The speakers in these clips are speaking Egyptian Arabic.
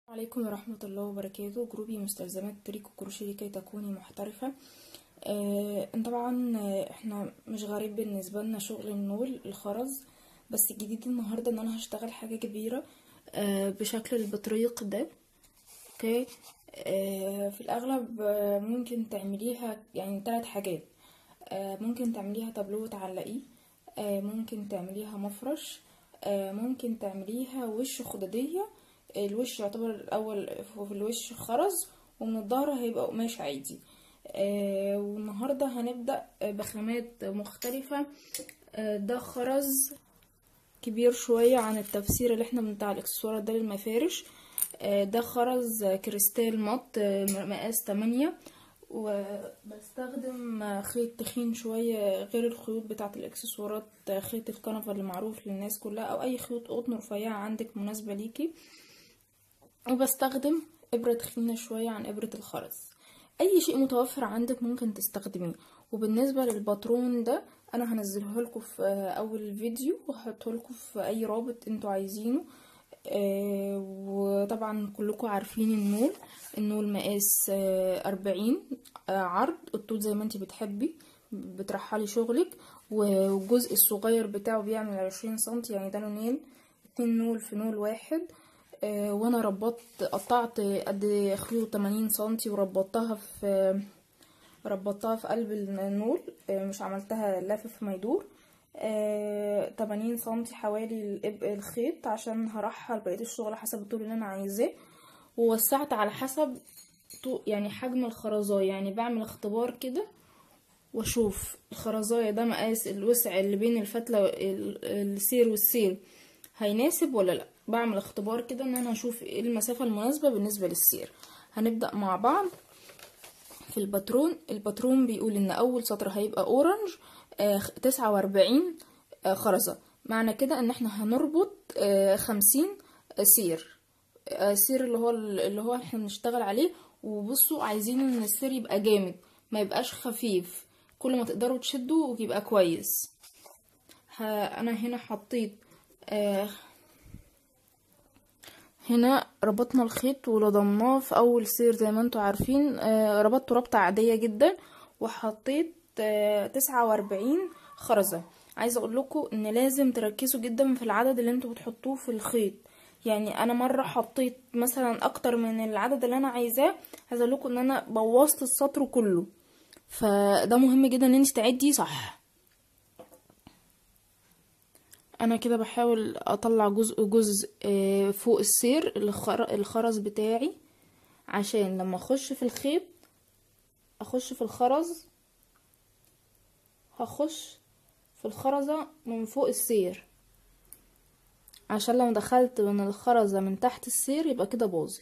عليكم ورحمة الله وبركاته جروبي مستلزمات تريكو كروشيه لكي تكوني محترفة آه طبعا آه، احنا مش غريب بالنسبة لنا شغل النول الخرز بس الجديد النهاردة ان انا هشتغل حاجة كبيرة آه بشكل البطريق ده اوكي آه في الاغلب آه ممكن تعمليها يعني ثلاث حاجات آه ممكن تعمليها تابلو تعلقيه آه ممكن تعمليها مفرش آه ممكن تعمليها وش خدادية الوش يعتبر الاول في الوش خرز ومن الظهر هيبقى قماش عادي آه والنهارده هنبدا بخامات مختلفه آه ده خرز كبير شويه عن التفسير اللي احنا بتاع الاكسسوارات ده للمفارش آه ده خرز كريستال مط آه مقاس 8 وبستخدم خيط تخين شوية غير الخيوط بتاعة الاكسسوارات خيط الكنفة اللي معروف للناس كلها او اي خيوط قطن رفيعة عندك مناسبة ليكي وبستخدم ابرة تخينة شوية عن ابرة الخرز اي شيء متوفر عندك ممكن تستخدميه وبالنسبة للباترون ده انا هنزله لكم في اول فيديو وهحطه لكم في اي رابط انتوا عايزينه آه وطبعا كلكم عارفين النول النول مقاس أربعين آه عرض الطول زي ما انت بتحبي بترحلي شغلك والجزء الصغير بتاعه بيعمل عشرين سنتي يعني ده لونين اتنين نول في نول واحد آه وانا ربطت قطعت قد خيوط 80 سنتي وربطتها في ربطتها في قلب النول آه مش عملتها لافف ما يدور آه 80 سنتي حوالي الخيط عشان هرحل بقيه الشغل حسب الطول اللي انا عايزاه ووسعت على حسب يعني حجم الخرزايه يعني بعمل اختبار كده واشوف الخرزايه ده مقاس الوسع اللي بين الفتله السير والسير هيناسب ولا لا بعمل اختبار كده ان انا اشوف ايه المسافه المناسبه بالنسبه للسير هنبدا مع بعض في الباترون الباترون بيقول ان اول سطر هيبقى اورنج تسعة واربعين خرزة معنى كده ان احنا هنربط خمسين سير سير اللي هو اللي هو احنا بنشتغل عليه وبصوا عايزين ان السير يبقى جامد ما يبقاش خفيف كل ما تقدروا تشدوا يبقى كويس انا هنا حطيت هنا ربطنا الخيط ولضمناه في اول سير زي ما انتوا عارفين ربطته ربطة عادية جدا وحطيت تسعة واربعين خرزة عايزة اقول لكم ان لازم تركزوا جدا في العدد اللي انتوا بتحطوه في الخيط يعني انا مرة حطيت مثلا اكتر من العدد اللي انا عايزاه عايزة اقول لكم ان انا بوظت السطر كله فده مهم جدا ان انت تعدي صح انا كده بحاول اطلع جزء جزء فوق السير الخرز بتاعي عشان لما اخش في الخيط اخش في الخرز هخش في الخرزة من فوق السير عشان لو دخلت من الخرزة من تحت السير يبقى كده باظت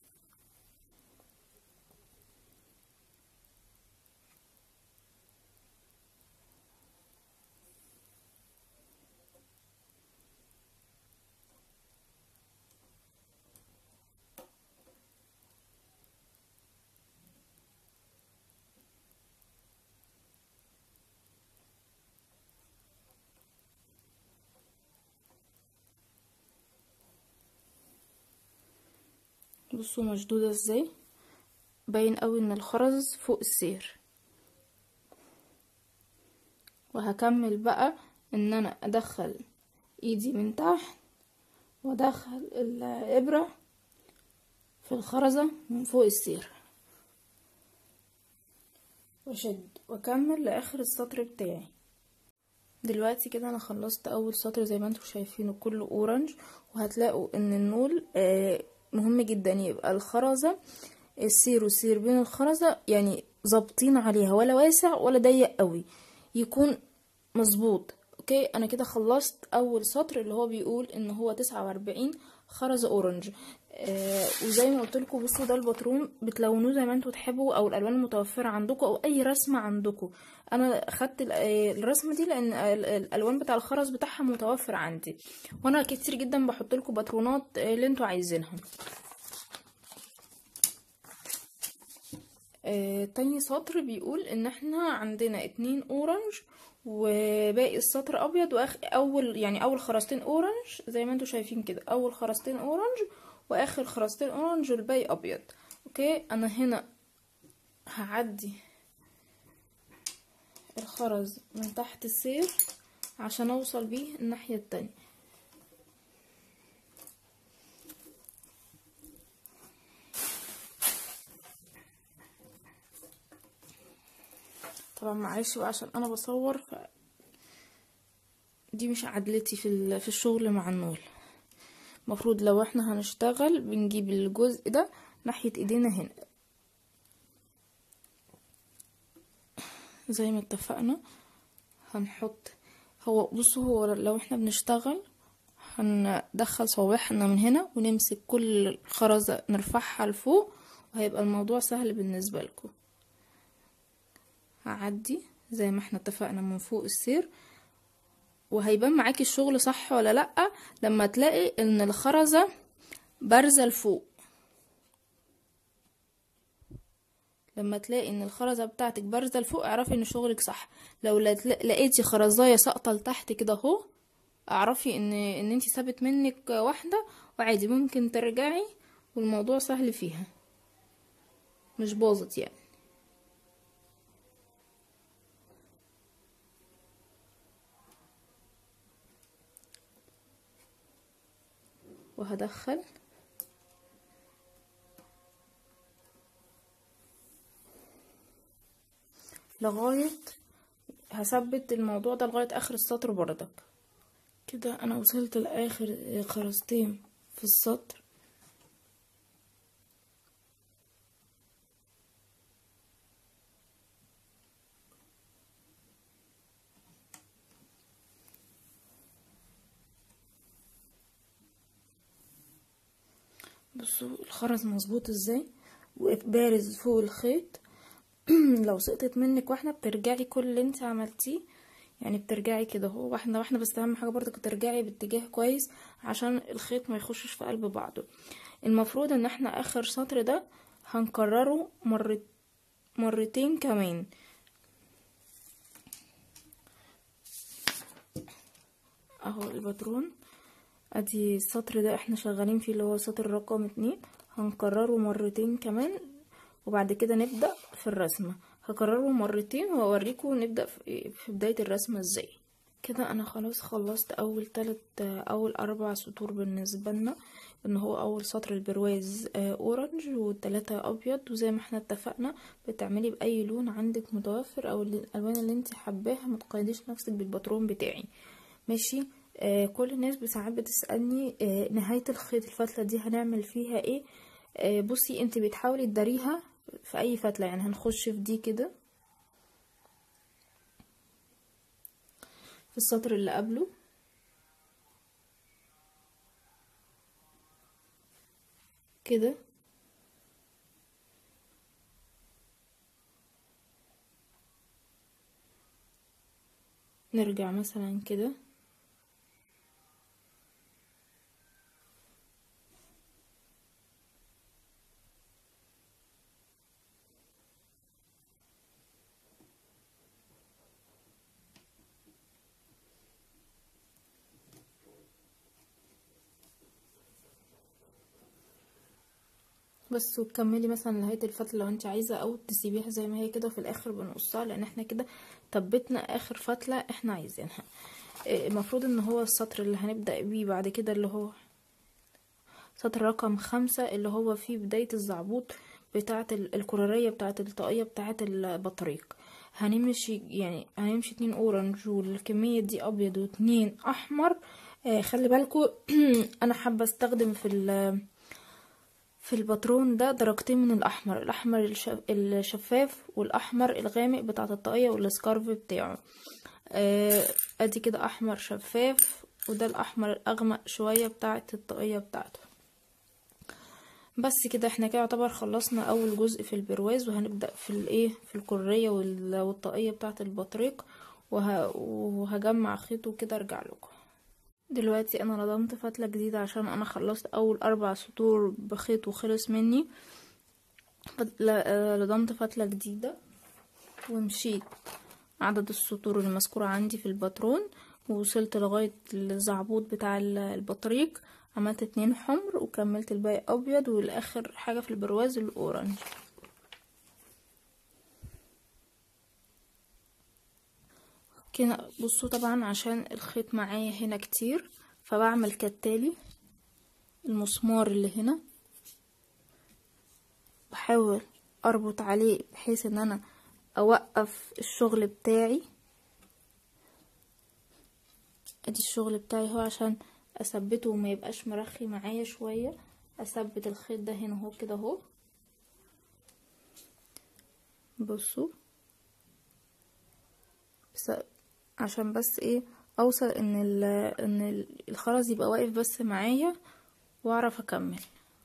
بصوا مشدودة ازاي باين قوي ان الخرز فوق السير وهكمل بقى ان انا ادخل ايدي من تحت وادخل الابرة في الخرزة من فوق السير واشد واكمل لاخر السطر بتاعي دلوقتي كده انا خلصت اول سطر زي ما انتم شايفينه كله اورنج وهتلاقوا ان النول آه مهم جدا يبقى الخرزة السير والسير بين الخرزة يعني ظابطين عليها ولا واسع ولا ضيق قوي يكون مظبوط اوكي انا كده خلصت اول سطر اللي هو بيقول ان هو تسعة واربعين خرزة اورنج آه وزي ما قلت لكم بصوا ده الباترون بتلونوه زي ما انتوا تحبوا او الالوان المتوفره عندكم او اي رسمه عندكم انا خدت الرسمه دي لان الالوان بتاع الخرز بتاعها متوفر عندي وانا كتير جدا بحط لكم باترونات اللي انتوا عايزينها آه تاني سطر بيقول ان احنا عندنا اتنين اورنج وباقي السطر ابيض واخ اول يعني اول خرزتين اورنج زي ما انتوا شايفين كده اول خرزتين اورنج واخر خرزتين اورنج والباقي ابيض اوكي انا هنا هعدي الخرز من تحت السير عشان اوصل بيه الناحية التانية طبعا معلش بقى عشان انا بصور ف دي مش عدلتي في في الشغل مع النول المفروض لو احنا هنشتغل بنجيب الجزء ده ناحية ايدينا هنا زي ما اتفقنا هنحط هو بصوا هو لو احنا بنشتغل هندخل صوابعنا من هنا ونمسك كل خرزة نرفعها لفوق وهيبقى الموضوع سهل بالنسبة لكم هعدي زي ما احنا اتفقنا من فوق السير وهيبان معاكي الشغل صح ولا لأ لما تلاقي ان الخرزة بارزة لفوق لما تلاقي ان الخرزة بتاعتك بارزة لفوق اعرفي ان شغلك صح لو لقيتي خرزاية ساقطة لتحت كده اهو اعرفي ان ان انتي سابت منك واحدة وعادي ممكن ترجعي والموضوع سهل فيها مش باظت يعني وهدخل لغاية هثبت الموضوع ده لغاية اخر السطر بردك كده انا وصلت لاخر خرزتين في السطر بصوا الخرز مظبوط ازاي وبارز فوق الخيط لو سقطت منك واحده بترجعي كل اللي انت عملتيه يعني بترجعي كده اهو واحده واحده بس اهم حاجه برضك ترجعي باتجاه كويس عشان الخيط ما يخشش في قلب بعضه المفروض ان احنا اخر سطر ده هنكرره مرت مرتين كمان اهو الباترون ادي السطر ده احنا شغالين فيه اللي هو سطر رقم اتنين هنكرره مرتين كمان وبعد كده نبدأ في الرسمة هكرره مرتين وهوريكم نبدأ في بداية الرسمة ازاي كده انا خلاص خلصت اول تلت اول اربع سطور بالنسبة لنا ان هو اول سطر البرواز اورنج والتلاتة ابيض وزي ما احنا اتفقنا بتعملي باي لون عندك متوفر او الالوان اللي انت حباها متقيديش نفسك بالباترون بتاعي ماشي آه كل الناس ساعات بتسألني آه نهاية الخيط الفتلة دي هنعمل فيها ايه آه بصي انت بتحاولي تداريها في اي فتلة يعني هنخش في دي كده في السطر اللي قبله كده نرجع مثلا كده بس وتكملي مثلا نهايه الفتله لو انت عايزه او تسيبيها زي ما هي كده وفي الاخر بنقصها لان احنا كده ثبتنا اخر فتله احنا عايزينها المفروض ان هو السطر اللي هنبدا بيه بعد كده اللي هو سطر رقم خمسة اللي هو فيه بداية الزعبوط بتاعة الكرارية بتاعة الطاقية بتاعة البطريق هنمشي يعني هنمشي اتنين اورنج والكمية دي ابيض واتنين احمر آه خلي بالكو انا حابة استخدم في في الباترون ده درجتين من الاحمر الاحمر الشفاف والاحمر الغامق بتاعه الطاقيه والسكارف بتاعه آه ادي كده احمر شفاف وده الاحمر الاغمق شويه بتاعه الطاقيه بتاعته بس كده احنا كده يعتبر خلصنا اول جزء في البرواز وهنبدا في الايه في الكريه والطاقيه بتاعه البطريق وه... وهجمع خيط وكده ارجع لكم دلوقتي انا لضمت فتلة جديدة عشان انا خلصت اول اربع سطور بخيط وخلص مني لضمت فتلة جديدة ومشيت عدد السطور المذكورة عندي في الباترون ووصلت لغاية الزعبوط بتاع البطريق عملت اتنين حمر وكملت الباقي ابيض والاخر حاجة في البرواز الاورنج كده بصوا طبعا عشان الخيط معايا هنا كتير فبعمل كالتالي المسمار اللي هنا بحاول اربط عليه بحيث ان انا اوقف الشغل بتاعي ادي الشغل بتاعي هو عشان اثبته وما يبقاش مرخي معايا شوية اثبت الخيط ده هنا اهو كده اهو بصوا بس عشان بس ايه اوصل ان ال ان الخرز يبقى واقف بس معايا واعرف اكمل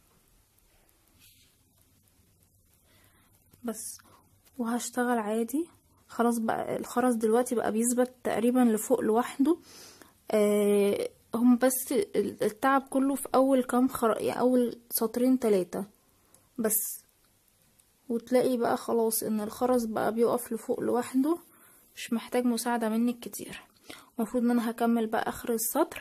بس وهشتغل عادي خلاص بقى الخرز دلوقتي بقى بيثبت تقريبا لفوق لوحده آه هم بس التعب كله في اول كام خر... يعني اول سطرين تلاتة بس وتلاقي بقى خلاص ان الخرز بقى بيقف لفوق لوحده مش محتاج مساعدة منك كتير المفروض ان انا هكمل بقى اخر السطر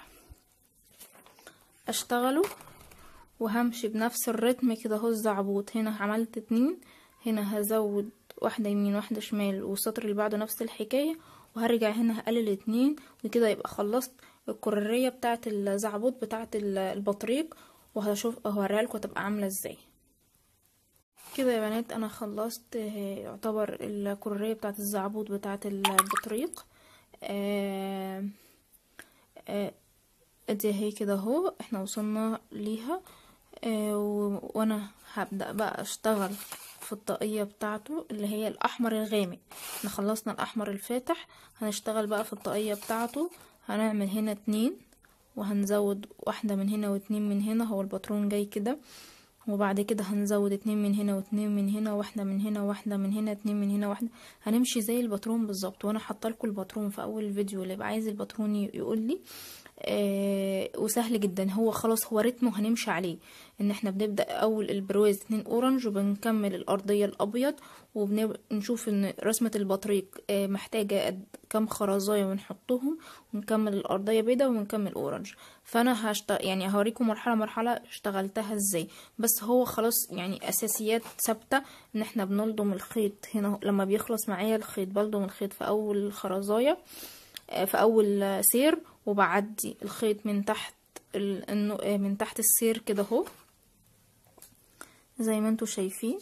اشتغله وهمشي بنفس الرتم كده اهو الزعبوط هنا عملت اتنين هنا هزود واحدة يمين واحدة شمال والسطر اللي بعده نفس الحكاية وهرجع هنا هقلل اتنين وكده يبقى خلصت الكرارية بتاعة الزعبوط بتاعة البطريق وهشوف هوريها لكم هتبقى عاملة ازاي كده يا بنات انا خلصت يعتبر الكرارية بتاعة الزعبوط بتاعة البطريق آه آه ادي اهي كده اهو احنا وصلنا ليها آه وانا هبدأ بقى اشتغل في الطاقية بتاعته اللي هي الاحمر الغامق احنا خلصنا الاحمر الفاتح هنشتغل بقى في الطاقية بتاعته هنعمل هنا اتنين وهنزود واحدة من هنا واتنين من هنا هو الباترون جاي كده وبعد كده هنزود اتنين من هنا واتنين من هنا واحدة من هنا واحدة من هنا اتنين من هنا واحدة هنمشي زي الباترون بالظبط وانا حاطه لكم الباترون في اول الفيديو اللي يبقى عايز الباترون يقول لي آه وسهل جدا هو خلاص هو رتمه هنمشي عليه ان احنا بنبدا اول البرواز اتنين اورنج وبنكمل الارضيه الابيض وبنشوف ان رسمه البطريق آه محتاجه قد كام خرزايه ونحطهم ونكمل الارضيه بيضه ونكمل اورنج فانا هشتغل يعني هوريكم مرحله مرحله اشتغلتها ازاي بس هو خلاص يعني اساسيات ثابته ان احنا بنلضم الخيط هنا لما بيخلص معايا الخيط بلضم الخيط في اول خرزايه آه في اول سير وبعدي الخيط من تحت ال... من تحت السير كده اهو زي ما انتوا شايفين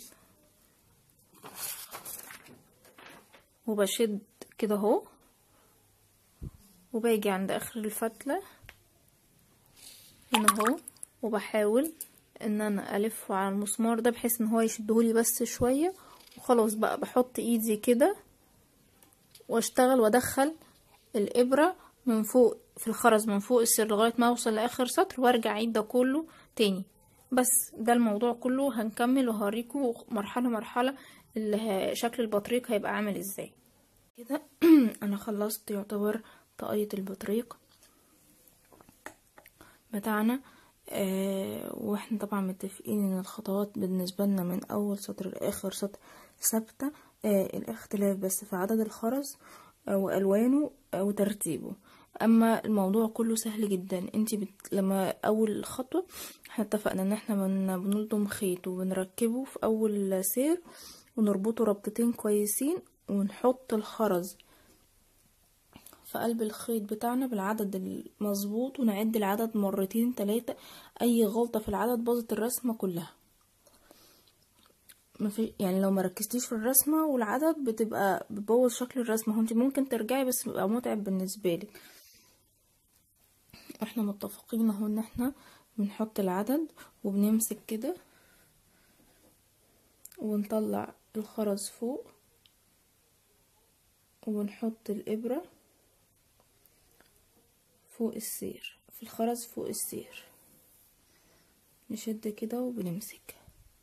وبشد كده اهو وباجي عند اخر الفتلة هنا اهو وبحاول ان انا الفه على المسمار ده بحيث ان هو يشدهولي بس شوية وخلاص بقى بحط ايدي كده واشتغل وادخل الابرة من فوق في الخرز من فوق السر لغاية ما اوصل لاخر سطر وارجع اعيد ده كله تاني بس ده الموضوع كله هنكمل وهوريكم مرحلة مرحلة اللي شكل البطريق هيبقى عامل ازاي كده انا خلصت يعتبر طاقية البطريق بتاعنا آه واحنا طبعا متفقين ان الخطوات بالنسبة لنا من اول سطر لاخر سطر ثابتة آه الاختلاف بس في عدد الخرز آه والوانه وترتيبه اما الموضوع كله سهل جدا انتي بت... لما اول خطوه احنا اتفقنا ان احنا بن... بنلضم خيط وبنركبه في اول سير ونربطه ربطتين كويسين ونحط الخرز في قلب الخيط بتاعنا بالعدد المظبوط ونعد العدد مرتين تلاتة اي غلطه في العدد باظت الرسمه كلها مفي يعني لو مركزتيش في الرسمه والعدد بتبقى بتبوظ شكل الرسمه هو انت ممكن ترجعي بس بيبقى متعب بالنسبه لك احنا متفقين اهو ان احنا بنحط العدد وبنمسك كده ونطلع الخرز فوق ونحط الابرة فوق السير في الخرز فوق السير نشد كده وبنمسك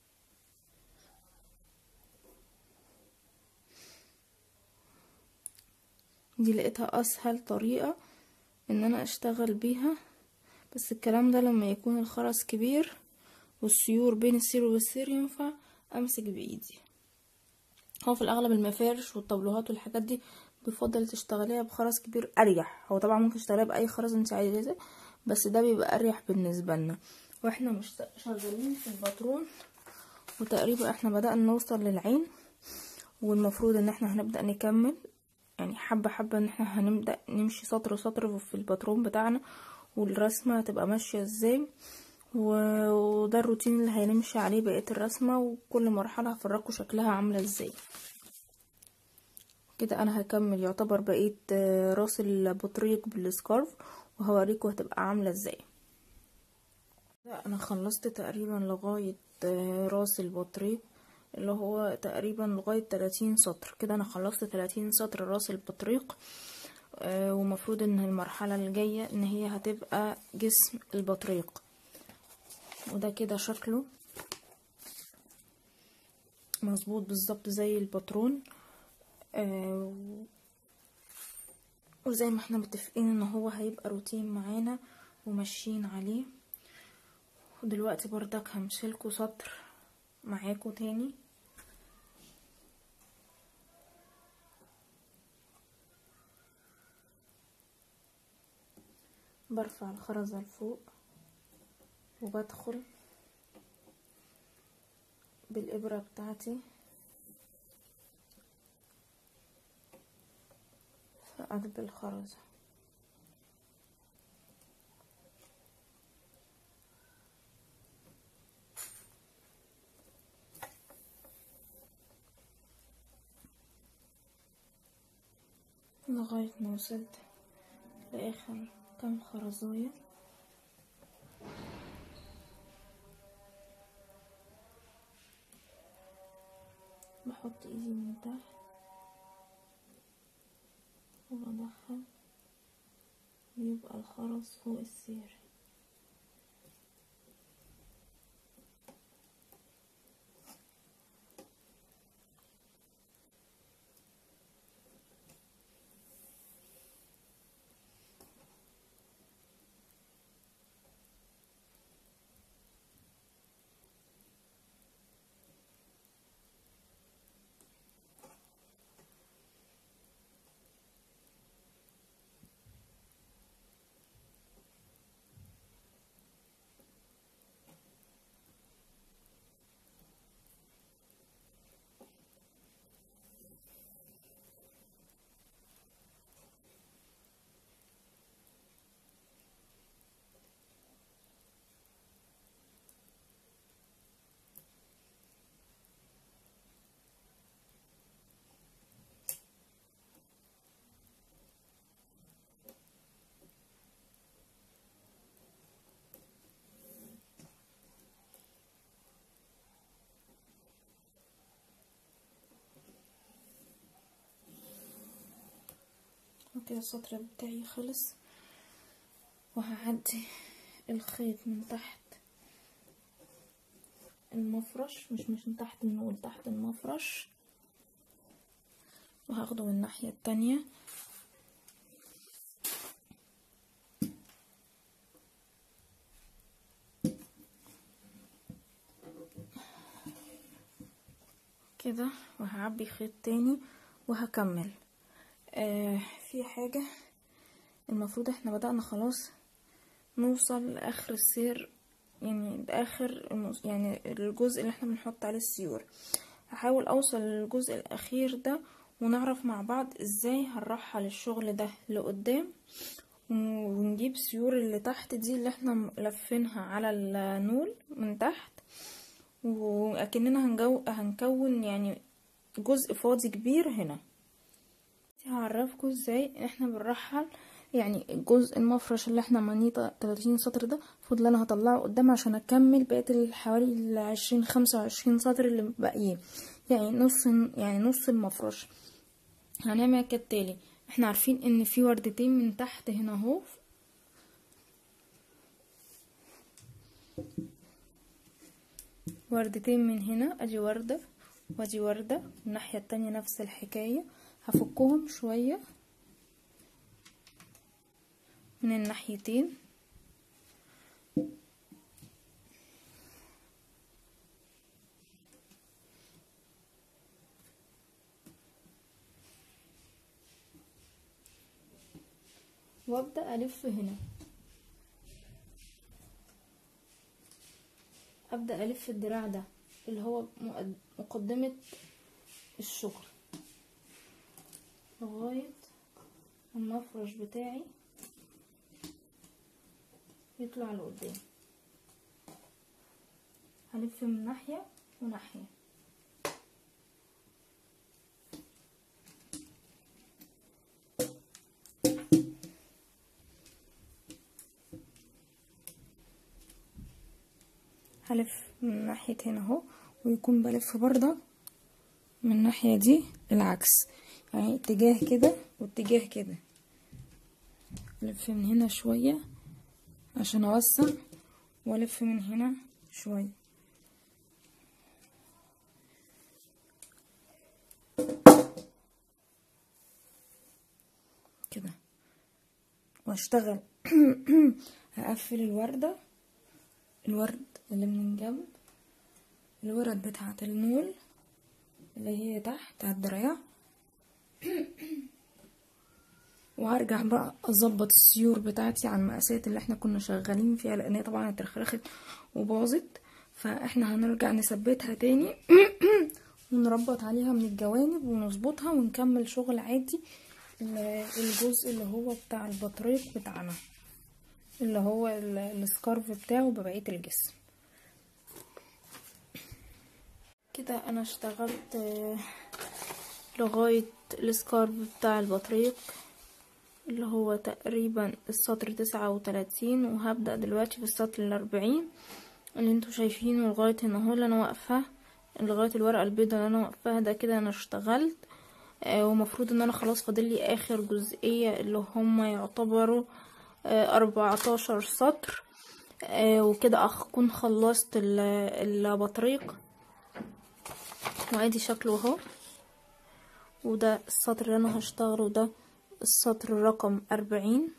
دي لقيتها اسهل طريقة ان انا اشتغل بيها بس الكلام ده لما يكون الخرز كبير والسيور بين السير والسير ينفع امسك بايدي هو في الاغلب المفارش والطبلوهات والحاجات دي بفضل تشتغليها بخرز كبير اريح هو طبعا ممكن تشتغليها باي خرز انت عايزاه بس ده بيبقى اريح بالنسبه لنا واحنا مش شغالين في الباترون وتقريبا احنا بدأنا نوصل للعين والمفروض ان احنا هنبدأ نكمل يعني حبة حبة ان احنا هنبدأ نمشي سطر سطر في الباترون بتاعنا والرسمة هتبقى ماشية ازاي وده الروتين اللي هنمشي عليه بقية الرسمة وكل مرحلة هفرجكم شكلها عاملة ازاي كده انا هكمل يعتبر بقية راس البطريق بالسكارف وهوريكم هتبقى عاملة ازاي انا خلصت تقريبا لغاية راس البطريق اللي هو تقريبا لغاية 30 سطر كده انا خلصت 30 سطر راس البطريق آه ومفروض ان المرحلة الجاية ان هي هتبقى جسم البطريق وده كده شكله مظبوط بالظبط زي الباترون آه وزي ما احنا متفقين ان هو هيبقى روتين معانا وماشيين عليه ودلوقتي بردك همشيلكوا سطر معاكوا تاني برفع الخرزة لفوق وبدخل بالإبرة بتاعتي في قلب الخرزة لغاية ما وصلت لآخر كام خرزاية بحط ايدي من تحت وبدخل ويبقى الخرز فوق السير كده السطر بتاعي خلص وهعدي الخيط من تحت المفرش مش مش من تحت النول تحت المفرش وهاخده من الناحية التانية كده وهعبي خيط تاني وهكمل آه في حاجة المفروض احنا بدأنا خلاص نوصل لآخر السير يعني لآخر يعني الجزء اللي احنا بنحط عليه السيور هحاول اوصل للجزء الاخير ده ونعرف مع بعض ازاي هنرحل الشغل ده لقدام ونجيب سيور اللي تحت دي اللي احنا لفينها على النول من تحت واكننا هنجو هنكون يعني جزء فاضي كبير هنا هعرفكم ازاي احنا بنرحل يعني الجزء المفرش اللي احنا منيه 30 سطر ده المفروض انا هطلعه قدام عشان اكمل بقيه حوالي 20 25 سطر اللي باقيين يعني نص يعني نص المفرش هنعمل كالتالي احنا عارفين ان في وردتين من تحت هنا اهو وردتين من هنا ادي ورده وادي ورده الناحيه التانية نفس الحكايه هفكهم شويه من الناحيتين وابدا الف هنا ابدا الف الدراع ده اللي هو مقدمه الشغل لغايه المفرش بتاعي يطلع لقدام هلف من ناحيه وناحيه هلف من ناحية هنا اهو ويكون بلف برضه من الناحية دي العكس يعني اتجاه كده واتجاه كده الف من هنا شوية عشان اوسع والف من هنا شوية كده واشتغل هقفل الوردة الورد اللي من الجنب الورد بتاعة النول اللي هي تحت على الدراع وهرجع بقى اظبط السيور بتاعتي على المقاسات اللي احنا كنا شغالين فيها لان هي طبعا اترخرخت وباظت فاحنا هنرجع نثبتها تاني ونربط عليها من الجوانب ونظبطها ونكمل شغل عادي الجزء اللي هو بتاع البطريق بتاعنا اللي هو السكارف بتاعه ببقية الجسم كده انا اشتغلت لغاية السكارف بتاع البطريق اللي هو تقريبا السطر تسعة وتلاتين وهبدأ دلوقتي في السطر الأربعين اللي انتوا شايفينه لغاية هنا هو اللي انا واقفة لغاية الورقة البيضة اللي انا واقفاها ده كده انا اشتغلت آه ومفروض ان انا خلاص فاضلي اخر جزئية اللي هما يعتبروا آه اربعتاشر سطر آه وكده اكون خلصت البطريق وادي شكله اهو وده السطر اللي انا هشتغله ده السطر رقم أربعين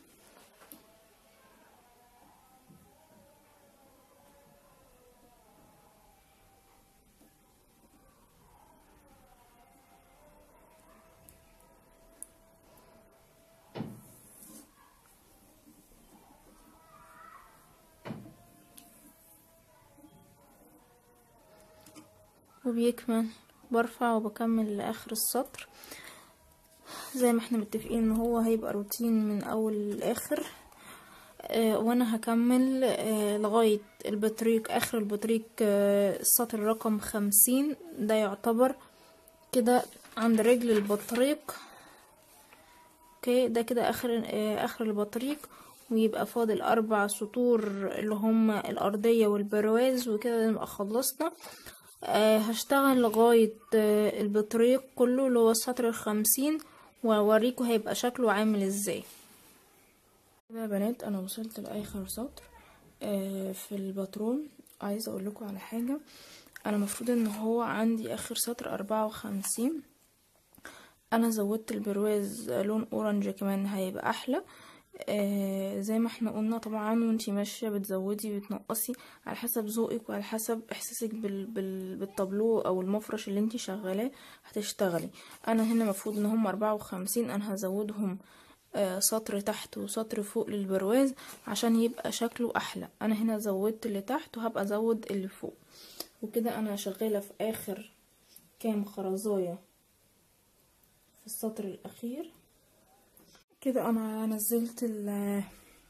وبيكمل برفع وبكمل لاخر السطر زي ما احنا متفقين ان هو هيبقى روتين من اول لاخر آه وانا هكمل آه لغاية البطريق اخر البطريق آه السطر رقم خمسين ده يعتبر كده عند رجل البطريق اوكي ده كده اخر آه اخر البطريق ويبقى فاضل اربع سطور اللي هما الارضية والبرواز وكده نبقى خلصنا آه هشتغل لغاية آه البطريق كله اللي هو السطر الخمسين واوريكم هيبقى شكله عامل ازاي كده يا بنات انا وصلت لاخر سطر آه في الباترون عايزه اقول لكم على حاجه انا المفروض ان هو عندي اخر سطر اربعة وخمسين انا زودت البرواز لون اورنج كمان هيبقى احلى آه زي ما احنا قلنا طبعا وانتي ماشيه بتزودي بتنقصي على حسب ذوقك وعلى حسب احساسك بال بال بالطابلو او المفرش اللي انتي شغالاه هتشتغلي انا هنا المفروض ان هم اربعة وخمسين انا هزودهم آه سطر تحت وسطر فوق للبرواز عشان يبقى شكله احلى انا هنا زودت اللي تحت وهبقى ازود اللي فوق وكده انا شغاله في اخر كام خرزايه في السطر الاخير كده انا نزلت ال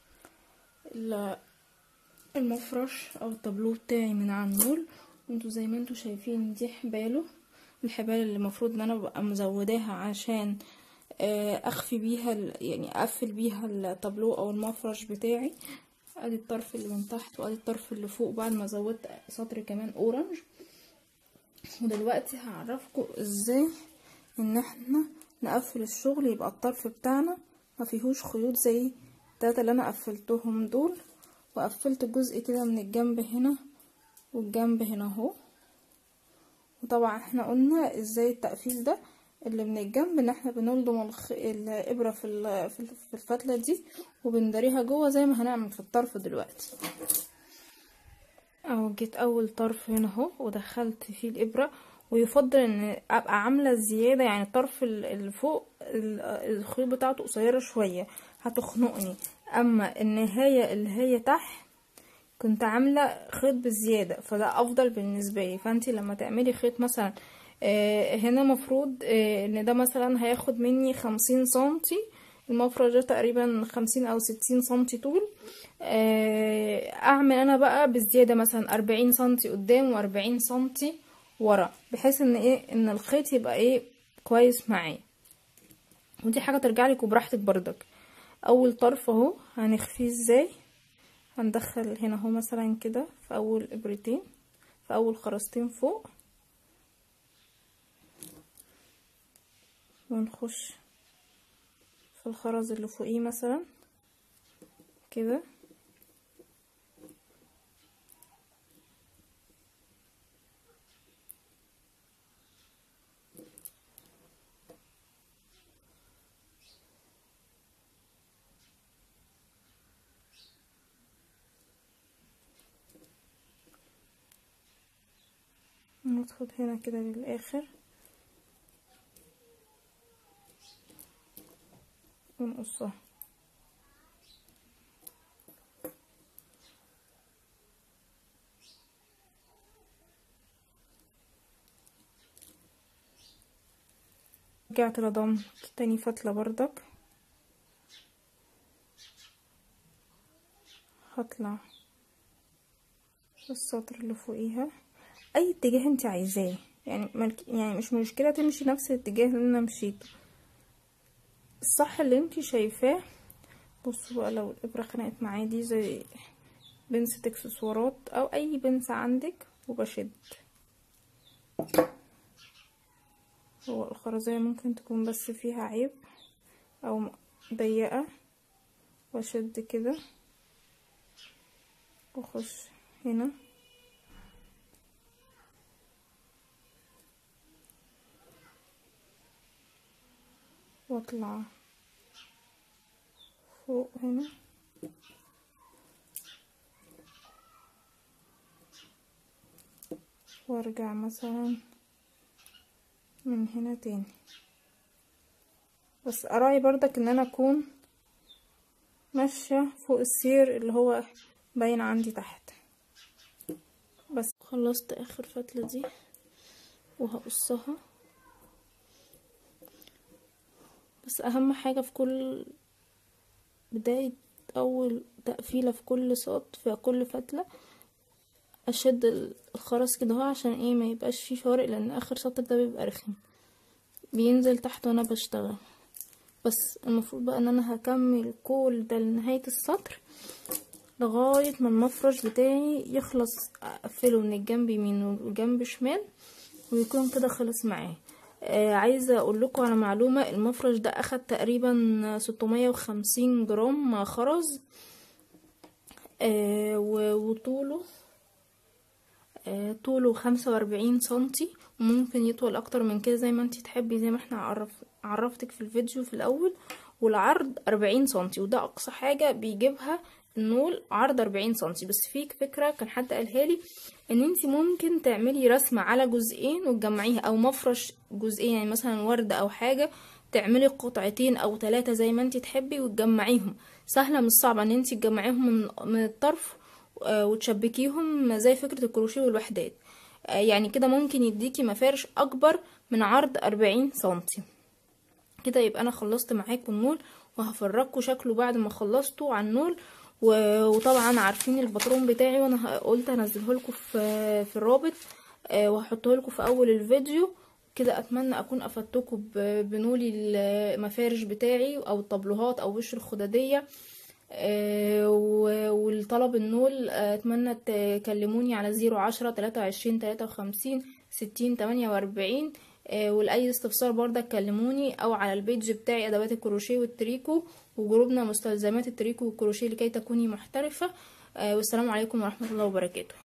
المفرش او الطابلو بتاعي من على النول وانتوا زي ما انتوا شايفين دي حباله الحبال اللي المفروض ان انا ببقى مزوداها عشان اخفي بيها يعني اقفل بيها الطابلو او المفرش بتاعي ادي الطرف اللي من تحت وادي الطرف اللي فوق بعد ما زودت سطر كمان اورنج ودلوقتي هعرفكم ازاي ان احنا نقفل الشغل يبقى الطرف بتاعنا ما فيهوش خيوط زي التلاتة اللي انا قفلتهم دول وقفلت جزء كده من الجنب هنا والجنب هنا اهو وطبعا احنا قلنا ازاي التقفيل ده اللي من الجنب ان احنا بنلضم الخ... الابره في ال... في الفتله دي وبنداريها جوه زي ما هنعمل في الطرف دلوقتي اهو جيت اول طرف هنا اهو ودخلت فيه الابره ويفضل ان ابقى عامله زياده يعني الطرف اللي فوق الخيوط بتاعته قصيره شويه هتخنقني اما النهايه اللي هي تحت كنت عاملة خيط بزيادة فده افضل بالنسبة لي فانتي لما تعملي خيط مثلا آه، هنا مفروض آه، ان ده مثلا هياخد مني خمسين سنتي المفرش ده تقريبا خمسين او ستين سنتي طول آه، اعمل انا بقى بزيادة مثلا اربعين سنتي قدام واربعين سنتي ورا بحيث ان ايه ان الخيط يبقى ايه كويس معايا ودي حاجة ترجعلك وبراحتك بردك اول طرف اهو هنخفيه ازاي هندخل هنا اهو مثلا كده في اول ابرتين في اول خرزتين فوق ونخش في الخرز اللي فوقيه مثلا كده ندخل هنا كده للاخر ونقصها رجعت لضمت تاني فتلة بردك هطلع السطر اللي فوقيها اي اتجاه انت عايزاه يعني ملك يعني مش مشكلة تمشي نفس الاتجاه اللي انا مشيته الصح اللي انت شايفاه بصوا بقى لو الابرة خنقت معايا دي زي بنسة اكسسوارات او اي بنسة عندك وبشد هو الخرزية ممكن تكون بس فيها عيب او ضيقة واشد كده واخش هنا واطلع فوق هنا وارجع مثلا من هنا تاني بس اراعي بردك ان انا اكون ماشية فوق السير اللي هو باين عندي تحت بس خلصت اخر فتلة دي وهقصها بس اهم حاجة في كل بداية اول تقفيلة في كل سطر في كل فتلة اشد الخرز كده اهو عشان ايه ما يبقاش فيه فارق لان اخر سطر ده بيبقى رخم بينزل تحت وانا بشتغل بس المفروض بقى ان انا هكمل كل ده لنهاية السطر لغاية ما المفرش بتاعي يخلص اقفله من الجنب يمين والجنب شمال ويكون كده خلص معاه آه عايزة اقول لكم على معلومة المفرش ده اخد تقريبا ستمية وخمسين جرام خرز آه وطوله آه طوله خمسة واربعين سنتي وممكن يطول اكتر من كده زي ما انتي تحبي زي ما احنا عرف عرفتك في الفيديو في الاول والعرض اربعين سنتي وده اقصى حاجة بيجيبها النول عرض أربعين سنتي بس فيك فكرة كان حد قالها لي ان انت ممكن تعملي رسمة على جزئين وتجمعيها او مفرش جزئين يعني مثلا وردة او حاجة تعملي قطعتين او ثلاثة زي ما انت تحبي وتجمعيهم سهلة مش صعبة ان انت تجمعيهم من, من الطرف وتشبكيهم زي فكرة الكروشيه والوحدات يعني كده ممكن يديكي مفارش اكبر من عرض أربعين سنتي كده يبقى انا خلصت معاكم النول وهفرجكم شكله بعد ما خلصته على النول وطبعا عارفين الباترون بتاعي وانا قلت هنزله لكم في في الرابط وهحطه لكم في اول الفيديو كده اتمنى اكون افدتكم بنولي المفارش بتاعي او الطبلوهات او وش الخداديه والطلب النول اتمنى تكلموني على زيرو عشرة تلاتة وعشرين تلاتة وخمسين ستين تمانية واربعين ولاي استفسار برضه كلموني او على البيج بتاعي ادوات الكروشيه والتريكو وجروبنا مستلزمات التريكو والكروشيه لكي تكوني محترفه والسلام عليكم ورحمه الله وبركاته